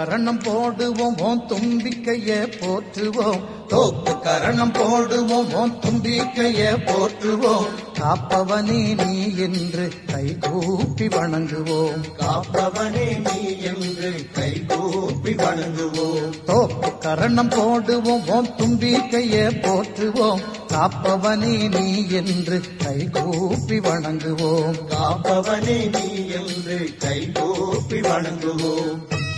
கரணம் போடுவோம் ஓம் தும்பிக்கைய போற்றுவோம் தோப்பு கரணம் போடுவோம் ஓம் தும்பிக்கைய போற்றுவோம் காப்பவனே நீ என்று கைகூப்பி வணங்குவோம் காப்பவனே நீ என்று கைகூப்பி வணங்குவோம் தோப்பு கரணம் போடுவோம் ஓம் தும்பிக்கைய போற்றுவோம் காப்பவனே நீ என்று கைகூப்பி வணங்குவோம் காப்பவனே நீ என்று கைகூப்பி வணங்குவோம்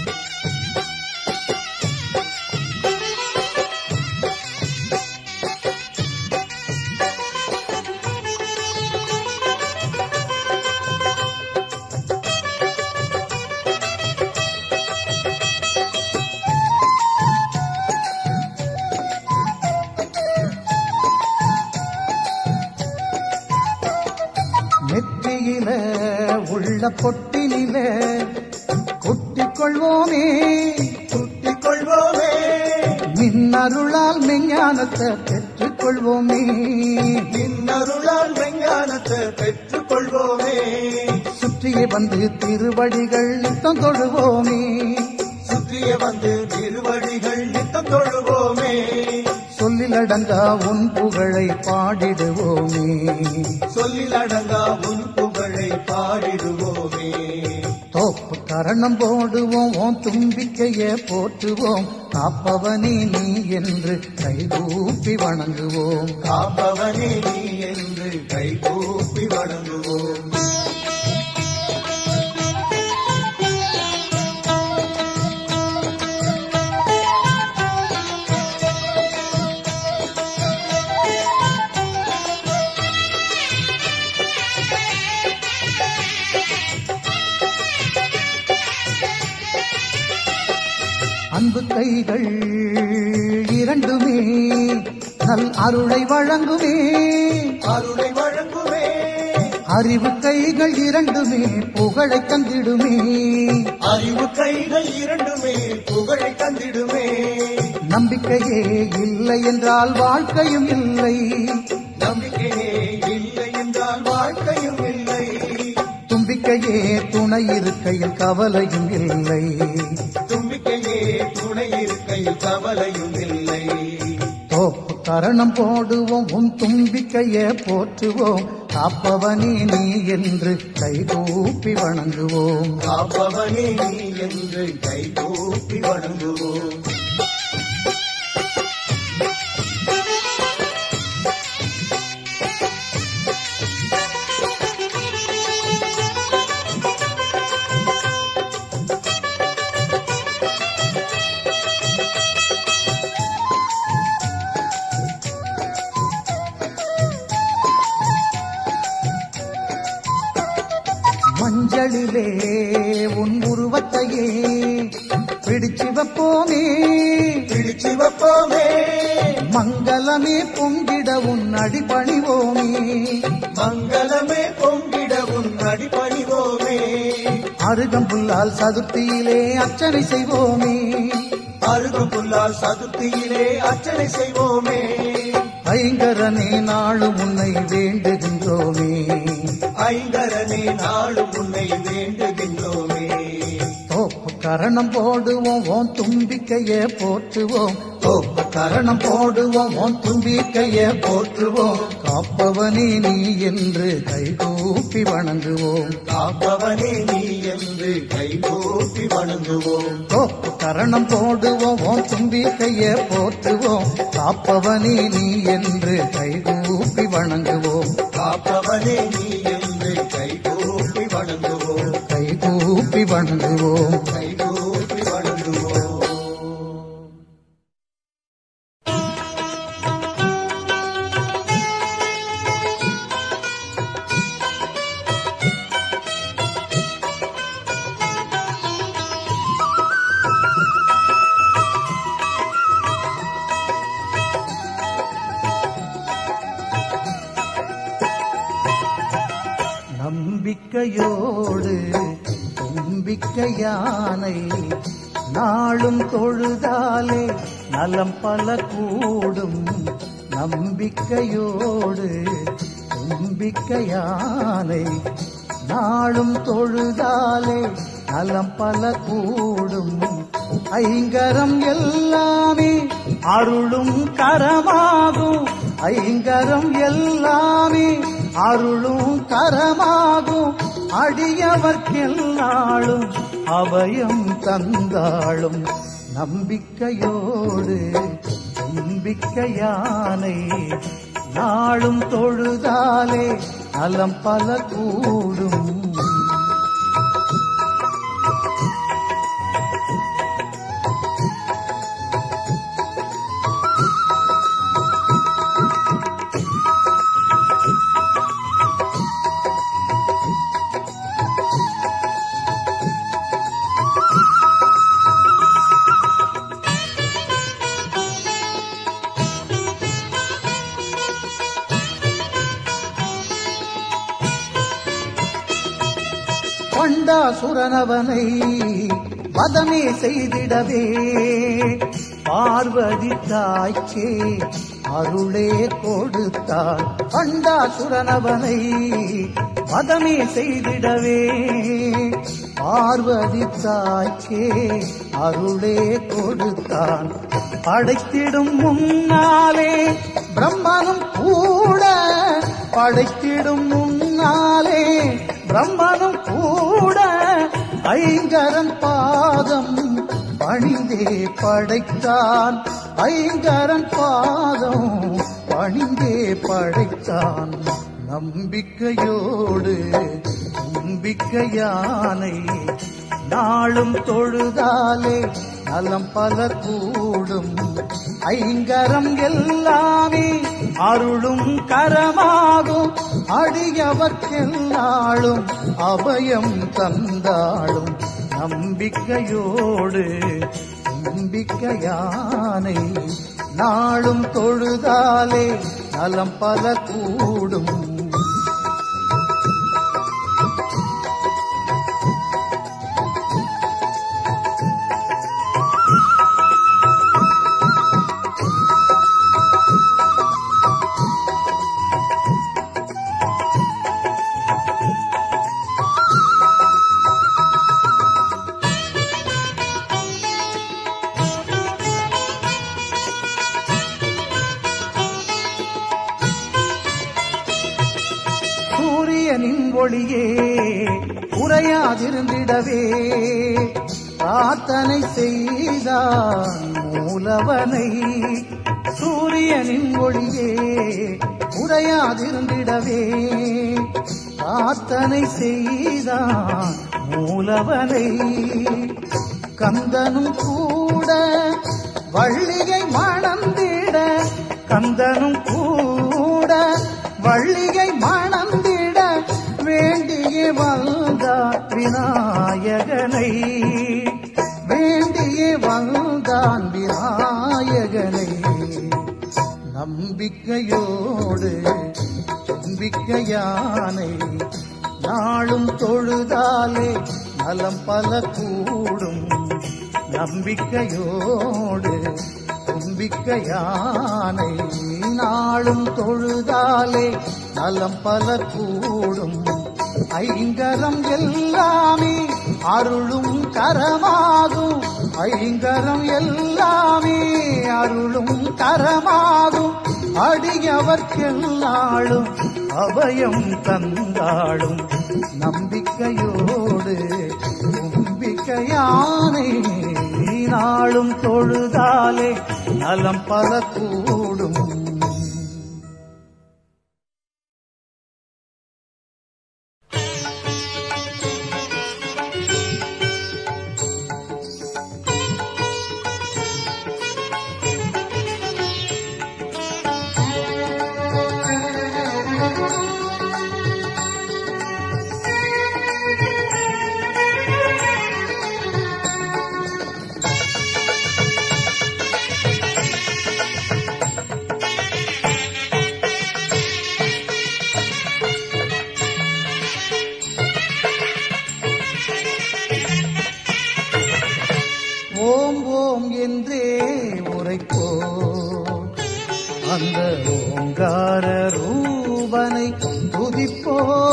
நெற்றியில உள்ள பொட்டினில குட்டிக் கொள்வோமே சுட்டிக் கொள்வோமே மின்னருளால் மெஞ்ஞானத்தை பெற்றுக் கொள்வோமே நின்னருளால் விஞ்ஞானத்தை பெற்றுக் கொள்வோமே சுற்றியே வந்து திருவடிகள் நித்தம் தொழுவோமே சுற்றிய வந்து திருவடிகள் நித்தம் தொழுவோமே சொல்லிலடங்கா உன் புகழை பாடிடுவோமே சொல்லில் அடங்கா உன் புகழை பாடிடுவோமே தோப்பு கரணம் போடுவோம் உன் தும்பிக்கைய போற்றுவோம் காப்பவனே நீ என்று கைகூப்பி வணங்குவோம் காப்பவனே நீ என்று கைகூப்பி வணங்குவோம் அன்பு கைகள் இரண்டுமே நல் அருளை வழங்குமே அருளை வழங்குமே அறிவு கைகள் இரண்டுமே புகழை தந்திடுமே அறிவு கைகள் இரண்டுமே புகழை தந்திடுமே நம்பிக்கையே இல்லை என்றால் வாழ்க்கையும் இல்லை நம்பிக்கையே இல்லை என்றால் வாழ்க்கையும் இல்லை தும்பிக்கையே துணை இருக்கையில் கவலையும் இல்லை தும்பிக்கையே துணை இருக்கையில் கவலையும் இல்லை தோப்பு கரணம் போடுவோம் உன் தும்பிக்கைய போற்றுவோம் காப்பவனே நீ என்று கைகூப்பி வணங்குவோம் காப்பவனே நீ என்று கைகூப்பி வணங்குவோம் மஞ்சளிலே உன் உருவத்தையே பிடிச்சு வைப்போமே பிடிச்சு வைப்போமே மங்களமே பொங்கிட உன் அடிபணிவோமே மங்களமே பொங்கிட உன் அடிபணிவோமே அருகம்புல்லால் சதுர்த்தியிலே அர்ச்சனை செய்வோமே அருகு புல்லால் சதுர்த்தியிலே அர்ச்சனை செய்வோமே ஐங்கரனே நாளும் உன்னை வேண்டுகின்றோமே ஐங்கரனே நாளும் உன்னை வேண்டுகின்றோமே தோப்பு கரணம் போடுவோம் ஓன் தும்பிக்கைய போற்றுவோம் தோப்பு கரணம் போடுவோம் ஓன் தும்பிக்கைய போற்றுவோம் காப்பவனே நீ என்று கைகூப்பி வணங்குவோம் காப்பவனே நீ என்று கைகூப்பி வணங்குவோம் தோப்பு கரணம் போடுவோம் ஓன் தும்பிக்கைய போற்றுவோம் காப்பவனே நீ என்று கைகூப்பி வணங்குவோம் காப்பவனே நீ என்று கைகூப்பி வணங்குவோம் கைகூப்பி வணங்குவோம் கைகூப்பி வணங்குவோம் நம்பிக்கையோடு தும்பிக்கையானை நாளும் தொழுதாலே நலம் பல கூடும் நம்பிக்கையோடு தும்பிக்கையானை நாளும் தொழுதாலே நலம் பல கூடும் ஐங்கரம் எல்லாமே அருளும் கரமாகும் ஐங்கரம் எல்லாமே அருளும் கரமாகும் அடியவர்க்கெல்லாளும் அபயம் தந்தாளும் நம்பிக்கையோடு நம்பிக்கையானை நாளும் தொழுதாலே நலம் பல கூடும் பண்டாசுரனவனை வதமே செய்திடவே பார்வதி தாய்க்கே அருளே கொடுத்தாள் பண்டாசுரனவனை வதமே செய்திடவே பார்வதி தாய்க்கே அருளே கொடுத்தான் படைத்திடும் முன்னாலே பிரம்மனும் கூட படைத்திடும் முன்னாலே பிரம்மனும் கூட ஐங்கரன் பாதம் பணிந்தே படைத்தான் ஐங்கரன் பாதம் பணிந்தே படைத்தான் நம்பிக்கையோடு நம்பிக்கையானை நாளும் தொழுதாலே நலம் பல கூடும் ஐங்கரம் எல்லாமே அருளும் கரமாகும் அடியவர்க்கெல்லாளும் அபயம் தந்தாளும் நம்பிக்கையோடு நம்பிக்கையானை நாளும் தொழுதாலே நலம் பல கூடும் சூரியனின் ஒளியே குறையாதிருந்திடவே பிரார்த்தனை செய்தான் மூலவனை சூரியனின் ஒளியே குறையாதிருந்திடவே பிரார்த்தனை செய்தான் மூலவனை கந்தனும் கூட வள்ளியை மணந்திட கந்தனும் கூட வள்ளியை மணந்திட வேண்டிய வந்தான் விநாயகனை வேண்டிய வந்தான் விநாயகனை நம்பிக்கையோடு நம்பிக்கையானை நாளும் தொழுதாலே நலம் பல கூடும் நம்பிக்கையோடு நம்பிக்கையானை நாளும் தொழுதாலே நலம் பல கூடும் ஐங்கரம் எல்லாமே அருளும் கரமாகும் ஐங்கரம் எல்லாமே அருளும் கரமாகும் அடியவர்க்கெல்லாளும் அபயம் தந்தாளும் நம்பிக்கையோடு நம்பிக்கையானை நாளும் தொழுதாலே நலம் பல கூடும் ஓம் ஓம் என்றே உரைப்போ அந்த ஓங்கார ரூபனை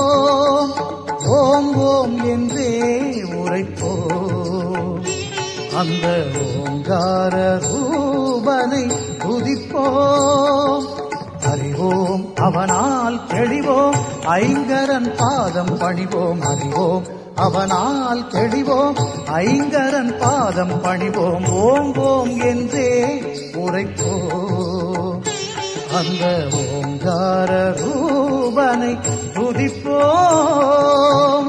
துதிப்போம் ஓம் ஓம் என்றே உரைப்போ அந்த ஓங்கார ரூபனை துதிப்போம் அறிவோம் அவனால் தெளிவோம் ஐங்கரன் பாதம் பணிவோம் அறிவோம் அவனால் தெளிவோம் ஐங்கரன் பாதம் பணிவோம் ஓம் ஓம் என்றே உரைப்போம் அந்த ஓங்கார ரூபனை துதிப்போம்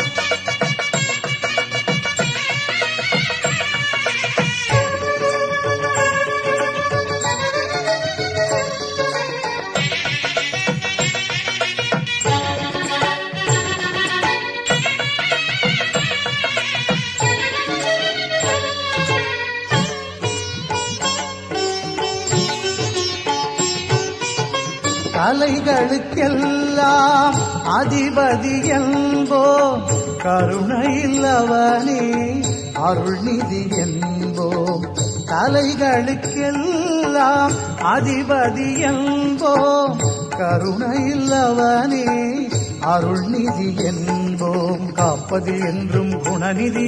கலைகளுக்கெல்லாம் அதிபதி என்போம் கருணையில்லவனே அருள்நிதி என்போம் கலைகளுக்கெல்லாம் அதிபதி என்போம் கருணையில்லவனே அருள்நிதி என்போம் காப்பது என்றும் குணநிதி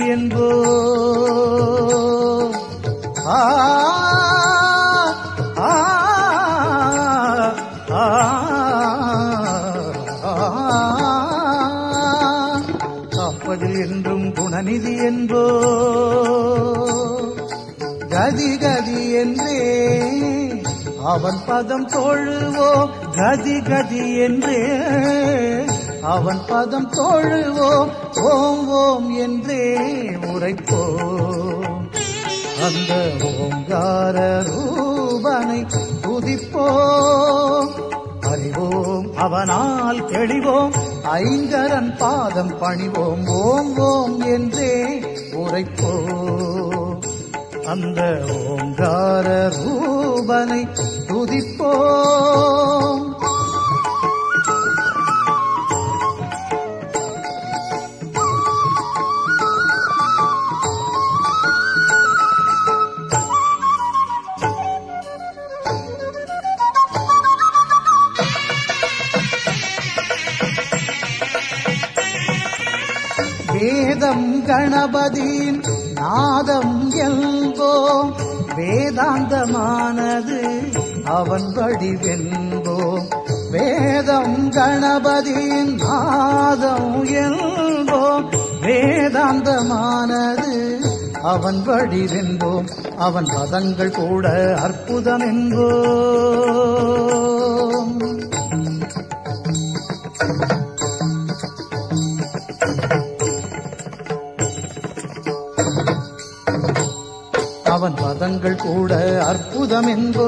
என்போம் ஆ ஆ ஆ காப்பதில் என்றும் குணநிதி என்போ கதி கதி என்றே அவன் பதம் தொழுவோம் கதி கதி என்றே அவன் பதம் தொழுவோம் ஓம் ஓம் என்றே உரைப்போம் அந்த ஓங்கார ரூபனை துதிப்போம் அறிவோம் அவனால் தெளிவோம் ஐங்கரன் பாதம் பணிவோம் ஓம் ஓம் என்றே உரைப்போம் அந்த ஓங்கார ரூபனை துதிப்போம் வேதம் கணபதியின் நாதம் என்போம் வேதாந்தமானது அவன் வடிவென்போம் வேதம் கணபதியின் நாதம் என்போம் வேதாந்தமானது அவன் வடிவென்போம் அவன் பதங்கள் கூட அற்புதம் என்போம் அவன் பதங்கள் கூட அற்புதம் என்போ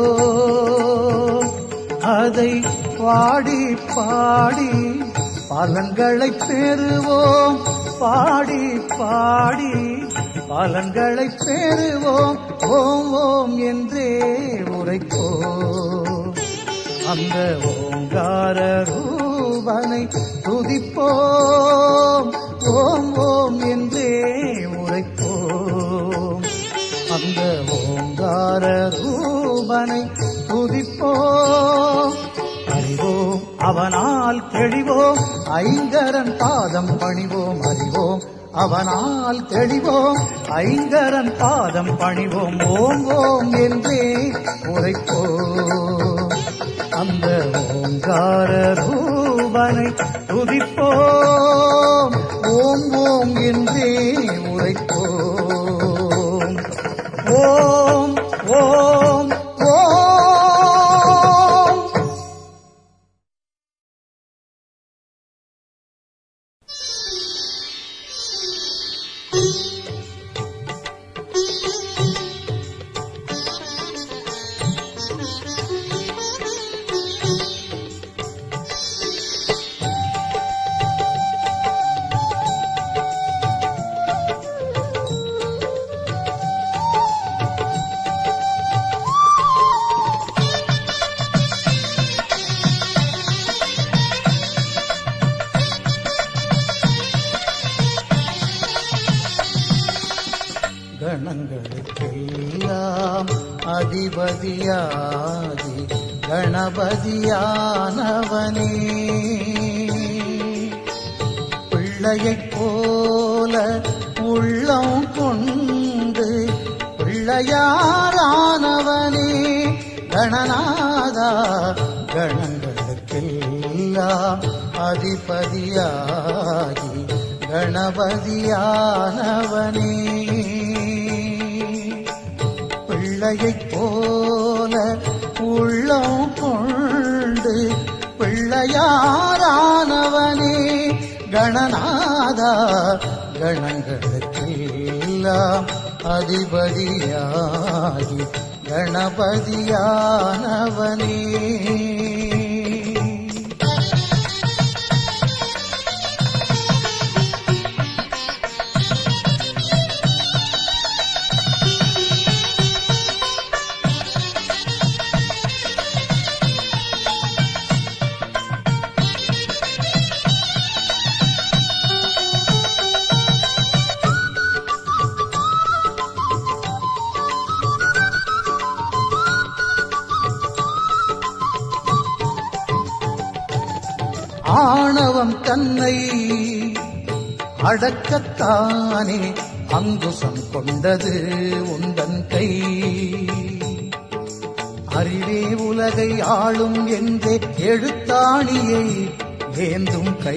அதை பாடி பாடி பலன்களை பெறுவோம் பாடி பாடி பலன்களை பெறுவோம் ஓம் ஓம் என்றே உரைப்போம் அந்த ஓங்கார ரூபனை துதிப்போம் ஓம் ஓம் என்றே உரைப்போம் அந்த ஓங்கார ரூபனை துதிப்போம் அறிவோம் அவனால் தெளிவோம் ஐங்கரன் பாதம் பணிவோம் அறிவோம் அவனால் தெளிவோம் ஐங்கரன் பாதம் பணிவோம் ஓம் ஓம் என்றே உரைப்போம் அந்த ஓங்கார ரூபனை துதிப்போம் ஓம் ஓம் என்றே உரைப்போம் ஓம் ஓம் ஓம் கணங்களுக்கெல்லாம் அதிபதியாதி கணபதியானவனே பிள்ளையைப் போல உள்ளம் கொண்டு பிள்ளையாரானவனே கணநாதா கணங்களுக்கெல்லாம் அதிபதியாகி கணபதியானவனே பிள்ளையைப் போல உள்ளம் கொண்டு பிள்ளையாரானவனே கணநாதா கணங்களுக்கெல்லாம் அதிபதியாகி கணபதியானவனே ஆணவம் தன்னை அடக்கத்தானே அங்குசம் கொண்டது உந்தன் கை அறிவே உலகை ஆளும் என்றே எழுத்தாணியை ஏந்தும் கை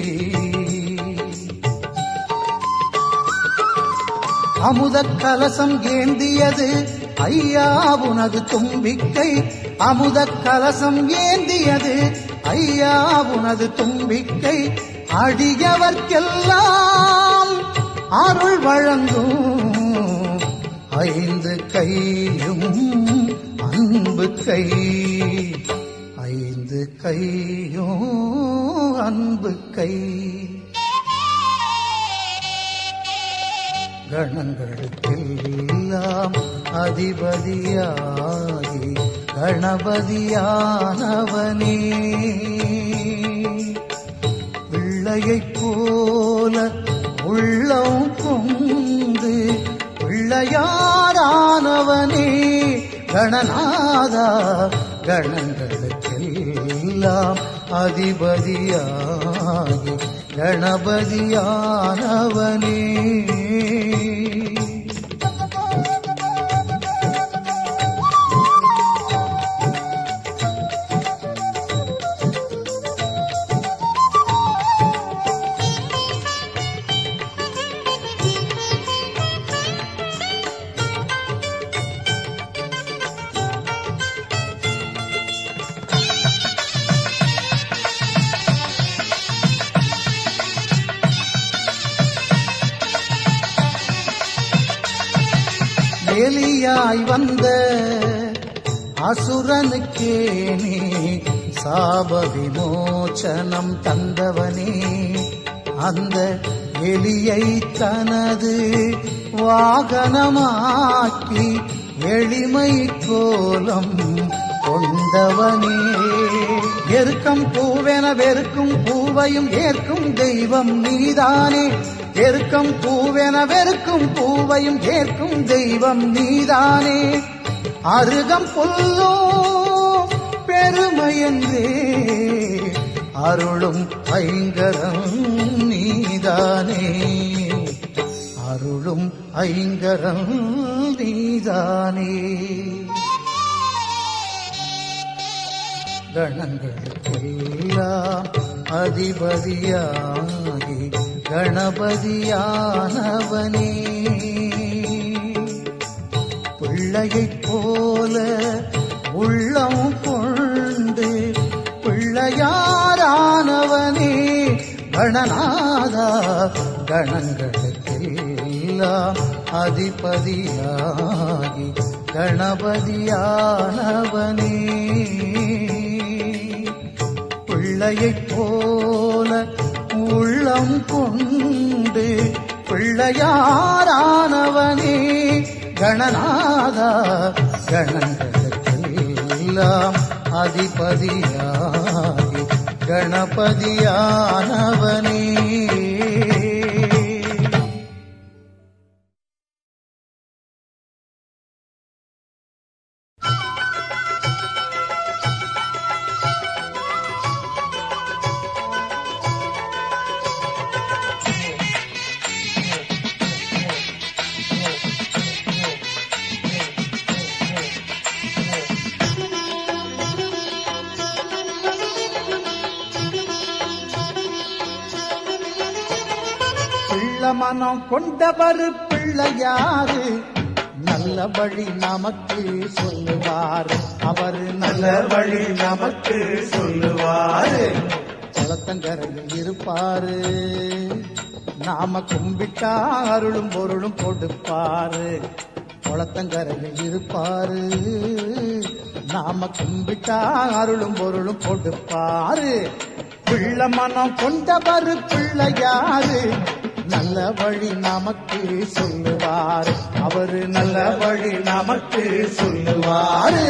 அமுதக் கலசம் ஏந்தியது ஐயா உனது தும்பிக்கை அமுதக் கலசம் ஏந்தியது ஐயா உனது தும்பிக்கை அடியவர்க்கெல்லாம் அருள் வழங்கும் ஐந்து கையும் அன்பு கை ஐந்து கையும் அன்பு கை கணங்களுக்கெல்லாம் அதிபதியாகி கணபதியானவனே பிள்ளையைப் போல உள்ளம் கொண்டு பிள்ளையாரானவனே கணநாதா கணங்களுக்கெல்லாம் அதிபதியாகி கணபதியானவனே எலியாய் வந்த அசுரனுக்கே நீ சாப விமோச்சனம் தந்தவனே அந்த எலியை தனது வாகனமாக்கி எளிமை கோலம் கொண்டவனே எருக்கம் பூவென வெறுக்கும் பூவையும் ஏற்கும் தெய்வம் நீதானே எருக்கம் பூவென வெறுக்கும் பூவையும் ஏற்கும் தெய்வம் நீதானே அருகம் புல்லோ பெருமையென்றே அருளும் ஐங்கரம் நீதானே அருளும் ஐங்கரம் நீதானே கணங்களுக்கெல்லாம் அதிபதியாகி கணபதியானவனே பிள்ளையைப் போல உள்ளம் கொண்டு பிள்ளையாரானவனே கணநாதா கணங்களுக்கெல்லாம் அதிபதியாகி கணபதியானவனே பிள்ளையைப் போல உள்ளம் கொண்டு பிள்ளையாரானவனே கணநாதா கணங்களுக்கெல்லாம் அதிபதியாகி கணபதியானவனே மனம் கொண்டவர் பிள்ளையாரு நல்ல வழி நமக்கு சொல்லுவார் அவர் நல்ல வழி நமக்கு சொல்லுவாரு குளத்தங்கரையில் இருப்பாரு நாம கும்பிட்டா அருளும் பொருளும் கொடுப்பாரு குளத்தங்கரையில் இருப்பாரு நாம கும்பிட்டா அருளும் பொருளும் கொடுப்பாரு பிள்ளை மனம் கொண்டவர் பிள்ளையாரு நல்ல வழி நமக்கு சொல்லுவார் அவரு நல்ல வழி நமக்கு சொல்லுவாரு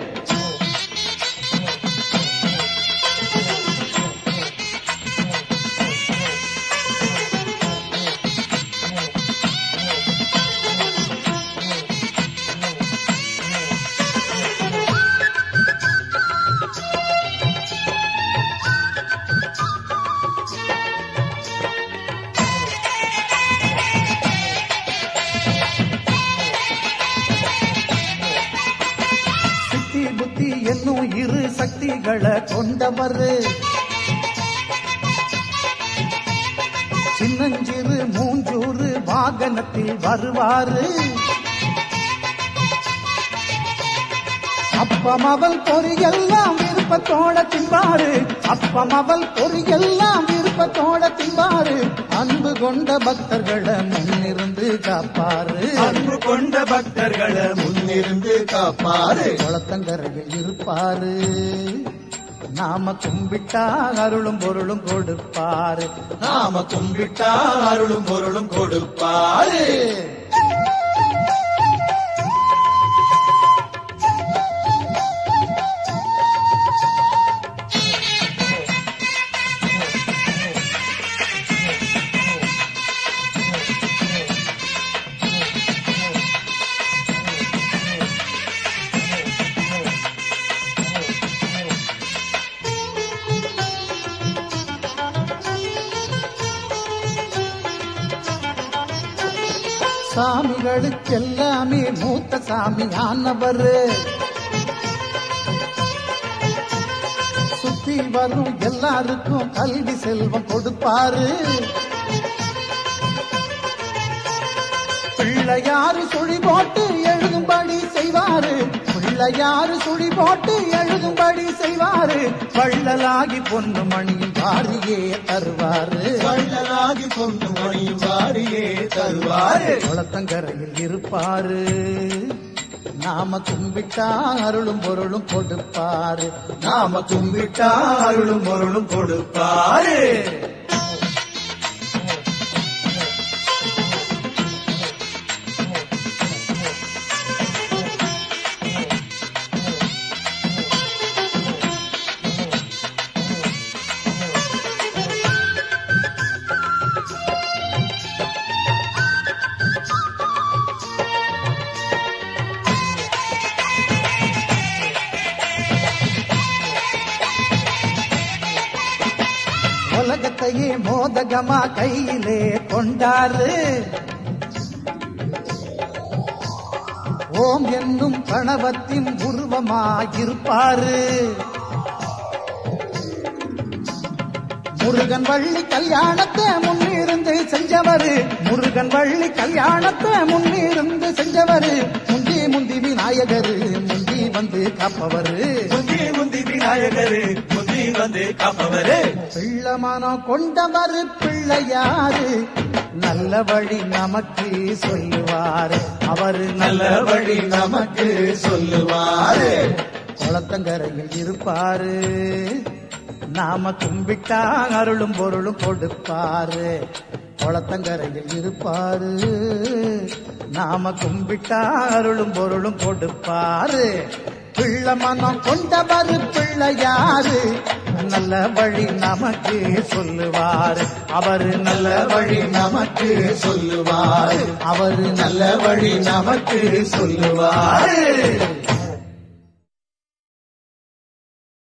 சித்தி புத்தி என்னும் இரு சக்திகளை கொண்டவர் சின்னஞ்சிறு மூஞ்சூறு வாகனத்தில் வருவாரு அப்பம் அவள் பொறியெல்லாம் விருப்பத்தோட தின்பாரு அப்பம் அவள் பொறியெல்லாம் விருப்பத்தோட தின்பாரு அன்பு கொண்ட பக்தர்களை முன்னிருந்து காப்பாரு அன்பு கொண்ட பக்தர்களை முன்னிருந்து காப்பாரு குளத்தங்கரையில் இருப்பாரு நாம கும்பிட்டா அருளும் பொருளும் கொடுப்பாரு நாம கும்பிட்டா அருளும் பொருளும் கொடுப்பாரு சாமிகளுக்கெல்லாமே மூத்த சாமி ஆனவர் சுத்தி வரும் எல்லாருக்கும் கல்வி செல்வம் கொடுப்பாரு பிள்ளையாரு சுழி போட்டு எழுதும்படி செய்வாரு பிள்ளையாரு சுழி போட்டு எழுதும்படி செய்வாரு வள்ளலாகி பொண்ணு மணியும் வாரியே தருவாரு வள்ளலாகி பொண்ணு மணியும் வாரியே தருவாரு குளத்தங்கரையில் இருப்பாரு நாம கும்பிட்டா அருளும் பொருளும் கொடுப்பாரு நாம கும்பிட்டா அருளும் பொருளும் கொடுப்பாரு உலகத்தையே மோதகமா கையிலே கொண்டாரு ஓம் என்னும் கணவத்தின் உருவமாயிருப்பாரு முருகன் வள்ளி கல்யாணத்தை முன்னிருந்து செஞ்சவரு முருகன் வள்ளி கல்யாணத்தை முன்னிருந்து செஞ்சவரு முந்தி முந்தி விநாயகரு முந்தி வந்து காப்பவரு முந்தி முந்தி விநாயகரு முந்தி வந்து காப்பவரு பிள்ளமனம் கொண்டவர் பிள்ளையாரு நல்ல வழி நமக்கு சொல்லுவாரு அவரு நல்ல வழி நமக்கு சொல்லுவாரு குளத்தங்கரையில் இருப்பாரு நாம கும்பிட்டா அருளும் பொருளும் கொடுப்பாரு குளத்தங்கரையில் இருப்பாரு நாம கும்பிட்டா அருளும் பொருளும் கொடுப்பாரு பிள்ளை மனம் கொண்டவர் பிள்ளையாரு நல்ல வழி நமக்கு சொல்லுவாரு அவரு நல்ல வழி நமக்கு சொல்லுவாரு அவரு நல்ல வழி நமக்கு சொல்லுவாரு